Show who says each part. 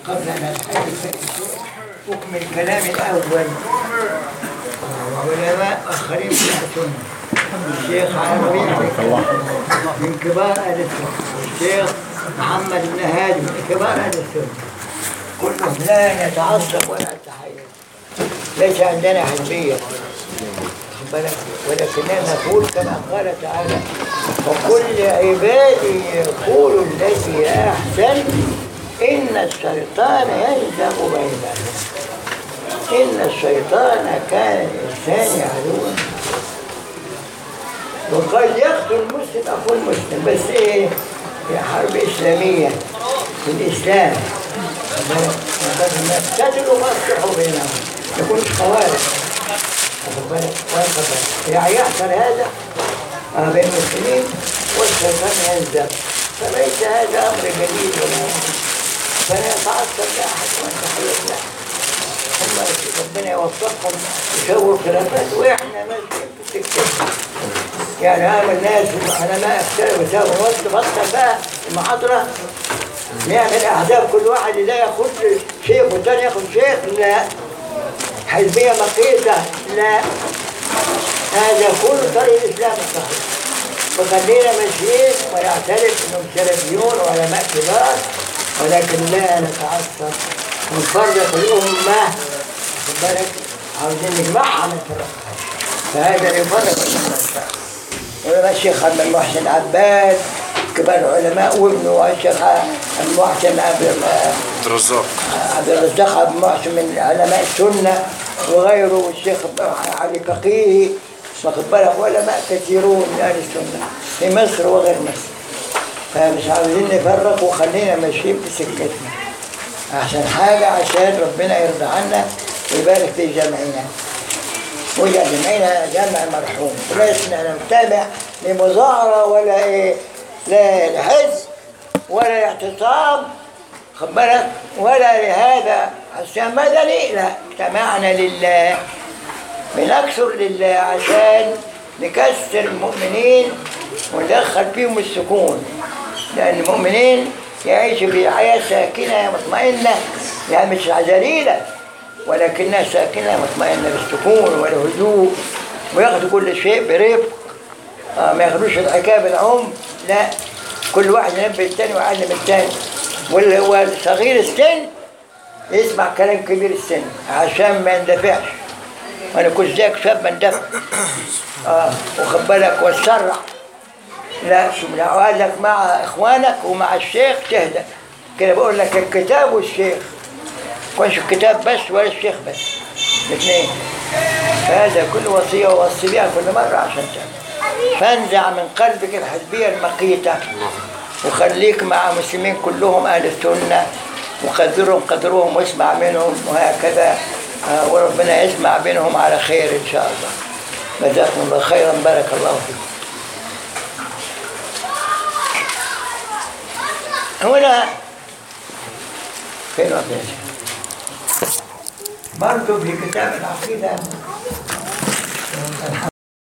Speaker 1: قبل أن أتحدث أكمل كلامي الأول وعلماء آخرين في السنة الشيخ علي ربيع من كبار أهل السنة والشيخ محمد بن هادي من كبار أهل السنة كلهم لا نتعصب ولا نتحيز ليس عندنا حزبية خد بالك؟ ولكننا نقول كما قال تعالى وكل عبادي يقول التي هي أحسن إن الشيطان يلزم بينهم إن الشيطان كان الإنسان عدوا وقد يقتل المسلم أخو المسلم بس إيه في حرب إسلامية في الإسلام يقتتلوا ويصلحوا بينهم يكون خوارج واخد بالك واخد بالك يعني يحصل هذا آه، بين المسلمين والشيطان ينزل فليس هذا أمر جديد ولا فلا يتعصب لأحد وأنت حيث له هم ربنا يوفقهم يسووا خلافات واحنا ماشيين في السكه يعني هذا الناس العلماء اختلفوا سوا وقت بطل بقى المحاضره نعمل احزاب كل واحد لا ياخد شيخ والثاني ياخد شيخ لا حزبيه مقيته لا هذا كل طريق الاسلام الصحيح وخلينا ماشيين ونعترف انهم سلفيون وعلماء كبار ولكن لا نتعصب ونفرق الامه خد بالك عاوزين نجمعها ما نفرقهاش فهذا اللي يفرق الامه ان شاء الله ولما الشيخ عبد المحسن عباد كبار العلماء وابنه الشيخ المحسن عبد
Speaker 2: عبد الرزاق
Speaker 1: عبد الرزاق عبد المحسن من علماء السنة وغيره والشيخ علي فقيه واخد بالك علماء كثيرون من أهل السنة في مصر وغير مصر فمش عاوزين نفرق وخلينا ماشيين في سكتنا أحسن حاجة عشان ربنا يرضى عنا ويبارك في جمعنا ويجعل جمعنا جمع مرحوم ولسنا نتابع لمظاهرة ولا إيه لا لحزب ولا اعتصام خد بالك ولا لهذا عشان مدني لا اجتمعنا لله بنكسر لله عشان نكسر المؤمنين وندخل فيهم السكون لأن المؤمنين يعيشوا في حياة ساكنة مطمئنة لا مش ذليلة ولكنها ساكنة مطمئنة بالسكون والهدوء وياخدوا كل شيء برفق آه ما ياخدوش الحكاية بالعنف لا كل واحد ينبه التاني ويعلم التاني وال- والصغير السن يسمع كلام كبير السن عشان ما يندفعش وانا كنت زيك شاب مندفع اه وخد بالك وتسرع لا لا عايزك مع اخوانك ومع الشيخ تهدى كده بقول لك الكتاب والشيخ كونش الكتاب بس ولا الشيخ بس الاثنين فهذا كل وصيه ووصي بها كل مره عشان تعمل فانزع من قلبك الحزبيه المقيته وخليك مع مسلمين كلهم اهل السنه وقدرهم قدرهم واسمع منهم وهكذا آه، وربنا يسمع بينهم على خير ان شاء الله جزاكم الله خيرا بارك الله فيكم هنا فين ربنا برضه في كتاب العقيده